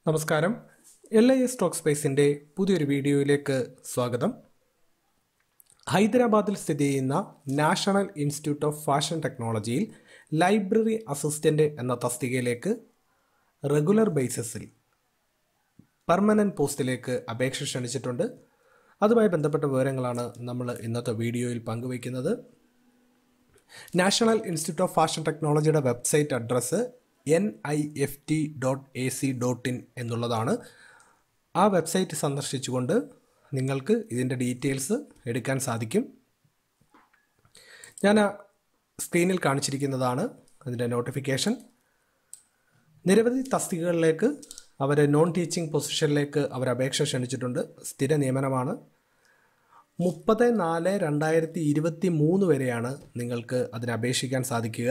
നമസ്കാരം L I S stock സ്പേസിൻ്റെ പുതിയൊരു വീഡിയോയിലേക്ക് സ്വാഗതം ഹൈദരാബാദിൽ സ്ഥിതി ചെയ്യുന്ന നാഷണൽ ഇൻസ്റ്റിറ്റ്യൂട്ട് ഓഫ് ഫാഷൻ ടെക്നോളജിയിൽ ലൈബ്രറി അസിസ്റ്റൻ്റ് എന്ന തസ്തികയിലേക്ക് റെഗുലർ ബേസിസിൽ പെർമനൻറ്റ് പോസ്റ്റിലേക്ക് അപേക്ഷ ക്ഷണിച്ചിട്ടുണ്ട് അതുമായി ബന്ധപ്പെട്ട വിവരങ്ങളാണ് നമ്മൾ ഇന്നത്തെ വീഡിയോയിൽ പങ്കുവയ്ക്കുന്നത് നാഷണൽ ഇൻസ്റ്റിറ്റ്യൂട്ട് ഓഫ് ഫാഷൻ ടെക്നോളജിയുടെ website address N I F T dot A C dot in എന്നുള്ളതാണ് ആ വെബ്സൈറ്റ് സന്ദർശിച്ചുകൊണ്ട് നിങ്ങൾക്ക് ഇതിൻ്റെ ഡീറ്റെയിൽസ് എടുക്കാൻ സാധിക്കും ഞാൻ ആ സ്ക്രീനിൽ കാണിച്ചിരിക്കുന്നതാണ് അതിൻ്റെ നോട്ടിഫിക്കേഷൻ നിരവധി തസ്തികകളിലേക്ക് അവർ നോൺ ടീച്ചിങ് പൊസിഷനിലേക്ക് അവർ അപേക്ഷ ക്ഷണിച്ചിട്ടുണ്ട് സ്ഥിര നിയമനമാണ് മുപ്പത് നാല് രണ്ടായിരത്തി ഇരുപത്തി മൂന്ന് വരെയാണ് നിങ്ങൾക്ക് അതിന് അപേക്ഷിക്കാൻ സാധിക്കുക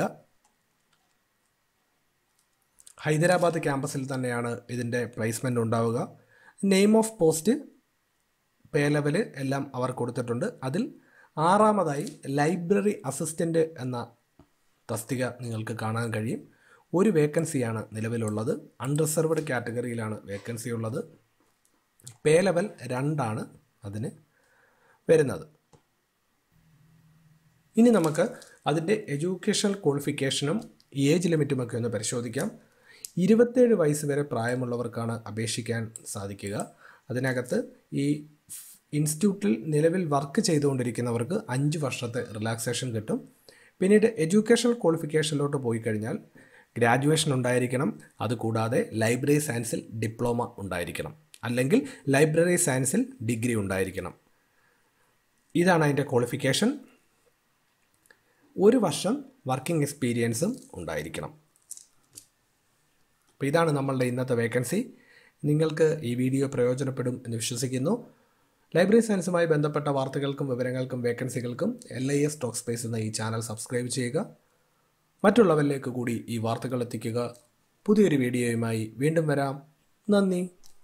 ഹൈദരാബാദ് ക്യാമ്പസിൽ തന്നെയാണ് ഇതിൻ്റെ പ്ലേസ്മെൻ്റ് ഉണ്ടാവുക name of post pay level എല്ലാം അവർ കൊടുത്തിട്ടുണ്ട് അതിൽ ആറാമതായി ലൈബ്രറി അസിസ്റ്റൻ്റ് എന്ന തസ്തിക നിങ്ങൾക്ക് കാണാൻ കഴിയും ഒരു വേക്കൻസിയാണ് നിലവിലുള്ളത് അൺറിസർവ്ഡ് കാറ്റഗറിയിലാണ് വേക്കൻസി ഉള്ളത് പേ ലെവൽ രണ്ടാണ് അതിന് വരുന്നത് ഇനി നമുക്ക് അതിൻ്റെ എഡ്യൂക്കേഷണൽ ക്വാളിഫിക്കേഷനും ഏജ് ലിമിറ്റുമൊക്കെ ഒന്ന് പരിശോധിക്കാം ഇരുപത്തേഴ് വയസ്സ് വരെ പ്രായമുള്ളവർക്കാണ് അപേക്ഷിക്കാൻ സാധിക്കുക അതിനകത്ത് ഈ ഇൻസ്റ്റിറ്റ്യൂട്ടിൽ നിലവിൽ വർക്ക് ചെയ്തുകൊണ്ടിരിക്കുന്നവർക്ക് അഞ്ച് വർഷത്തെ റിലാക്സേഷൻ കിട്ടും പിന്നീട് എഡ്യൂക്കേഷണൽ ക്വാളിഫിക്കേഷനിലോട്ട് പോയി കഴിഞ്ഞാൽ ഗ്രാജുവേഷൻ ഉണ്ടായിരിക്കണം അതുകൂടാതെ ലൈബ്രറി സയൻസിൽ ഡിപ്ലോമ ഉണ്ടായിരിക്കണം അല്ലെങ്കിൽ ലൈബ്രറി സയൻസിൽ ഡിഗ്രി ഉണ്ടായിരിക്കണം ഇതാണ് അതിൻ്റെ ക്വാളിഫിക്കേഷൻ ഒരു വർഷം വർക്കിംഗ് എക്സ്പീരിയൻസും ഉണ്ടായിരിക്കണം അപ്പോൾ ഇതാണ് നമ്മളുടെ ഇന്നത്തെ വേക്കൻസി നിങ്ങൾക്ക് ഈ വീഡിയോ പ്രയോജനപ്പെടും എന്ന് വിശ്വസിക്കുന്നു ലൈബ്രറി സയൻസുമായി ബന്ധപ്പെട്ട വാർത്തകൾക്കും വിവരങ്ങൾക്കും വേക്കൻസികൾക്കും L I S stock space എന്ന ഈ ചാനൽ സബ്സ്ക്രൈബ് ചെയ്യുക മറ്റുള്ളവരിലേക്ക് കൂടി ഈ വാർത്തകൾ എത്തിക്കുക പുതിയൊരു വീഡിയോയുമായി വീണ്ടും വരാം നന്ദി